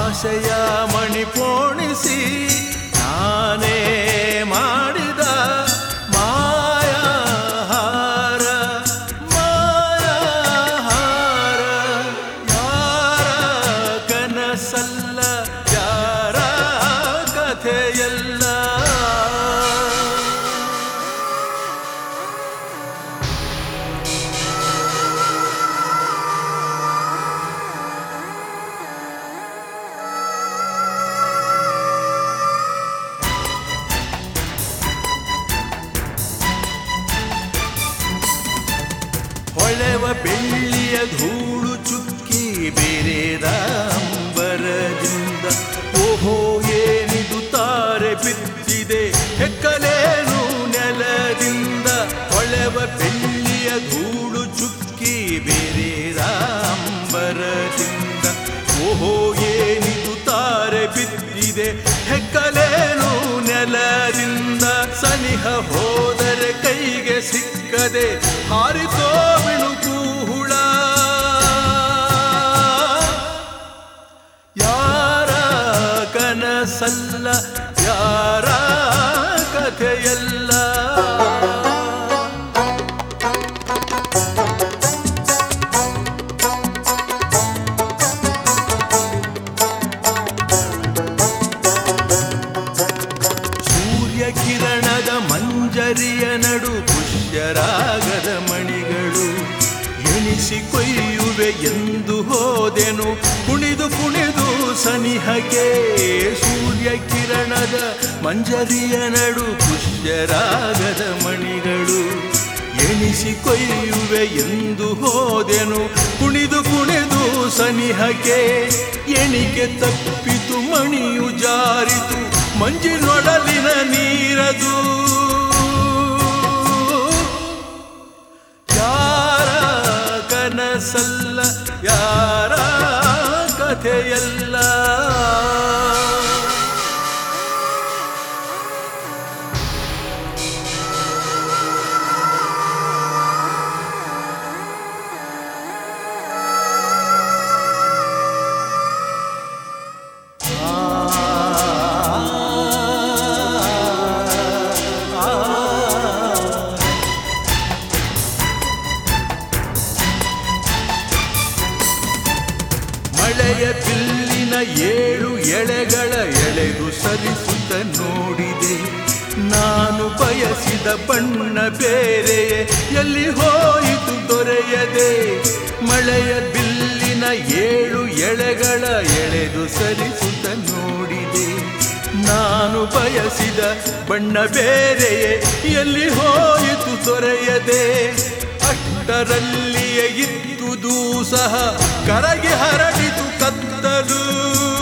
ಆಸೆಯ ಮಣಿ ಪೋಣಿಸಿ ನಾನೇ ಮಾಡಿದ ಮಾಯಾಹಾರ ಮಾಯಾಹಾರ ಯಾರ ಕನಸಲ್ಲ ಯಾರ ಕಥೆಯಲ್ಲ ಹೊಳೆವ ಬೆಳ್ಳಿಯ ಧೂಳು ಚುಕ್ಕಿ ಬೇರೆದ ಅಂಬರದಿಂದ ಓಹೋ ಏನಿದು ತಾರೆ ಬಿದ್ದಿದೆ ಹೆಕ್ಕಲೇನು ನೆಲದಿಂದ ಹೊಳೆವ ಬೆಳ್ಳಿಯ ಧೂಳು ಚುಕ್ಕಿ ಬೇರೆದ ಅಂಬರದಿಂದ ಓಹೋ ಏನಿದು ತಾರೆ ಬಿದ್ದಿದೆ ಹೆಕ್ಕಲೇನು ನೆಲದಿಂದ ಸನಿಹ ಹೋದರೆ ಕೈಗೆ ಸಿಕ್ಕದೆ ಹಾರಿತೋ ಬಿಳುಕು ಹುಳ ಯಾರ ಕನಸಲ್ಲ ಯಾರ ಕಥೆಯಲ್ಲ ಸೂರ್ಯ ಕಿರಣದ ಮಂಜರಿಯ ನಡು ಪುಷ್ಯರಾಗದ ಮಣಿಗಳು ಎಣಿಸಿ ಕೊಯ್ಯುವೆ ಎಂದು ಹೋದೆನು ಕುಣಿದು ಕುಣಿದು ಸನಿಹಕ್ಕೆ ಸೂರ್ಯ ಕಿರಣದ ಮಂಜರಿಯ ನಡು ಪುಷ್ಯರಾಗದ ಮಣಿಗಳು ಎಣಿಸಿ ಕೊಯ್ಯುವೆ ಎಂದು ಹೋದೆನು ಕುಣಿದು ಕುಣಿದು ಸನಿಹಕ್ಕೆ ಎಣಿಕೆ ತಪ್ಪಿತು ಮಣಿಯು ಜಾರಿತು ಮಂಜಿನೊಡಲಿನ ನೀರದು ಯಾರ ಕನಸಲ್ಲ ಯಾರ ಕಥೆಯಲ್ಲ ಮಳೆಯ ಬಿಲ್ಲಿನ ಏಳು ಎಳೆಗಳ ಎಳೆದು ಸರಿಸುತ್ತ ನೋಡಿದೆ ನಾನು ಬಯಸಿದ ಬಣ್ಣ ಬೇರೆ ಎಲ್ಲಿ ಹೋಯಿತು ದೊರೆಯದೆ ಮಳೆಯ ಬಿಲ್ಲಿನ ಏಳು ಎಳೆಗಳ ಎಳೆದು ಸರಿಸುತ್ತ ನೋಡಿದೆ ನಾನು ಬಯಸಿದ ಬಣ್ಣ ಬೇರೆ ಎಲ್ಲಿ ಹೋಯಿತು ದೊರೆಯದೆ ಅಷ್ಟರಲ್ಲಿಯೇ ಇದ್ದುದು ಸಹ ಕರಗಿ ಹರಡಿತು ಕತ್ತಲು